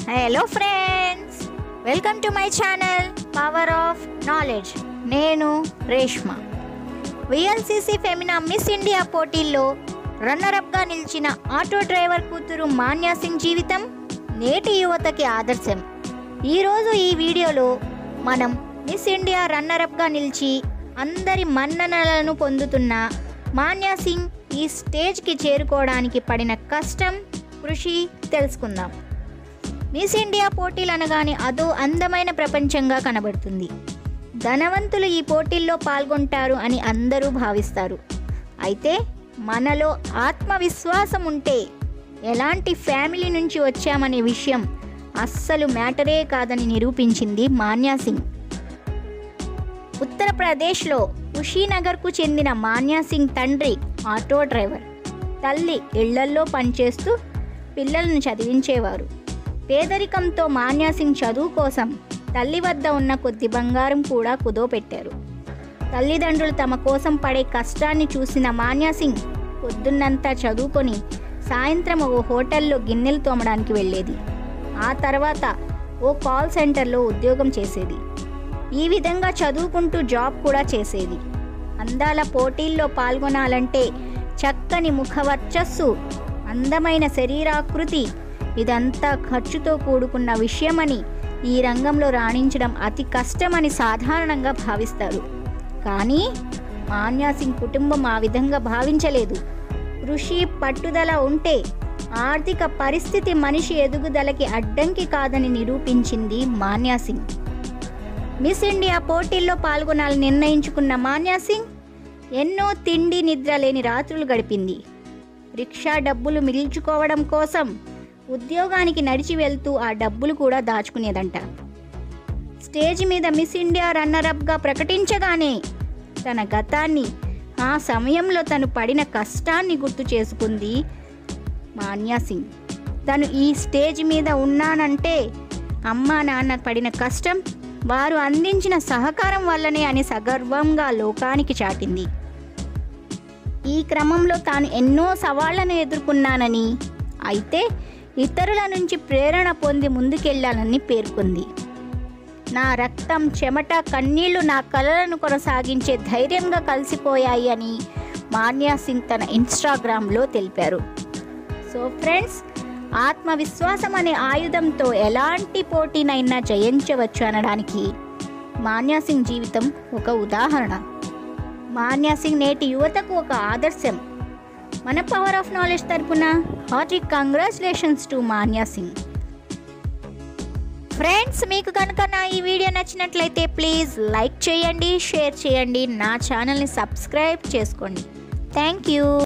hello friends welcome to my channel power of knowledge నేను Reshma VLCC Femina Miss India పోటీల్లో రన్నరప్గా నిలిచిన auto driver కూతురు మాన్యా సింగ్ జీవితం నేటి యువతకి ఆదర్శం ఈరోజు ఈ వీడియోలో మనం మిస్ ఇండియా రన్నరప్గా నిలిచి అందరి మన్ననలను పొందుతున్న మాన్యా సింగ్ ఈ స్టేజ్కి చేరుకోవడానికి పడిన కష్టం కృషి తెలుసుకుందాం మిస్ ఇండియా పోటీలు అనగానే అదో అందమైన ప్రపంచంగా కనబడుతుంది ధనవంతులు ఈ పోటీల్లో పాల్గొంటారు అని అందరూ భావిస్తారు అయితే మనలో ఆత్మవిశ్వాసం ఉంటే ఎలాంటి ఫ్యామిలీ నుంచి వచ్చామనే విషయం అస్సలు మ్యాటరే కాదని నిరూపించింది మాన్యా సింగ్ ఉత్తరప్రదేశ్లో కుషీనగర్కు చెందిన మాన్యా సింగ్ తండ్రి ఆటో డ్రైవర్ తల్లి ఇళ్లల్లో పనిచేస్తూ పిల్లలను చదివించేవారు పేదరికంతో మాన్యా సింగ్ చదువు కోసం తల్లి వద్ద ఉన్న కొద్ది బంగారం కూడా కుదోపెట్టారు తల్లిదండ్రులు తమ కోసం పడే కష్టాన్ని చూసిన మాన్యా సింగ్ పొద్దున్నంతా చదువుకొని సాయంత్రం ఓ హోటల్లో గిన్నెలు తోమడానికి వెళ్ళేది ఆ తర్వాత ఓ కాల్ సెంటర్లో ఉద్యోగం చేసేది ఈ విధంగా చదువుకుంటూ జాబ్ కూడా చేసేది అందాల పోటీల్లో పాల్గొనాలంటే చక్కని ముఖవర్చస్సు అందమైన శరీరాకృతి ఇదంతా ఖర్చుతో కూడుకున్న విషయమని ఈ రంగంలో రాణించడం అతి కష్టమని సాధారణంగా భావిస్తారు కానీ మాన్యా సింగ్ కుటుంబం ఆ విధంగా భావించలేదు కృషి పట్టుదల ఉంటే ఆర్థిక పరిస్థితి మనిషి ఎదుగుదలకి అడ్డంకి కాదని నిరూపించింది మాన్యా సింగ్ మిస్ ఇండియా పోటీల్లో పాల్గొనాలని నిర్ణయించుకున్న మాన్యా సింగ్ ఎన్నో తిండి నిద్ర లేని రాత్రులు గడిపింది రిక్షా డబ్బులు మిగిల్చుకోవడం కోసం ఉద్యోగానికి నడిచి వెళ్తూ ఆ డబ్బులు కూడా దాచుకునేదంట స్టేజ్ మీద మిస్ ఇండియా రన్నరప్గా ప్రకటించగానే తన గతాన్ని ఆ సమయంలో తను పడిన కష్టాన్ని గుర్తు చేసుకుంది మాన్యా సింగ్ తను ఈ స్టేజ్ మీద ఉన్నానంటే అమ్మా నాన్న పడిన కష్టం వారు అందించిన సహకారం వల్లనే అని సగర్వంగా లోకానికి చాటింది ఈ క్రమంలో తాను ఎన్నో సవాళ్లను ఎదుర్కొన్నానని అయితే ఇతరుల నుంచి ప్రేరణ పొంది ముందుకెళ్లాలని పేర్కొంది నా రక్తం చెమట కన్నీళ్లు నా కలలను కొనసాగించే ధైర్యంగా కలిసిపోయాయి అని మాన్యా సింగ్ తన ఇన్స్టాగ్రామ్లో తెలిపారు సో ఫ్రెండ్స్ ఆత్మవిశ్వాసం అనే ఆయుధంతో ఎలాంటి పోటీనైనా జయించవచ్చు అనడానికి మాన్యా సింగ్ జీవితం ఒక ఉదాహరణ మాన్యా సింగ్ నేటి యువతకు ఒక ఆదర్శం మన పవర్ ఆఫ్ నాలెడ్జ్ తరపున hearty congratulations to Manya Singh friends మీకు కనుక నా ఈ వీడియో నచ్చినట్లయితే ప్లీజ్ లైక్ చేయండి షేర్ చేయండి నా ఛానల్ని సబ్స్క్రైబ్ చేసుకోండి థ్యాంక్ యూ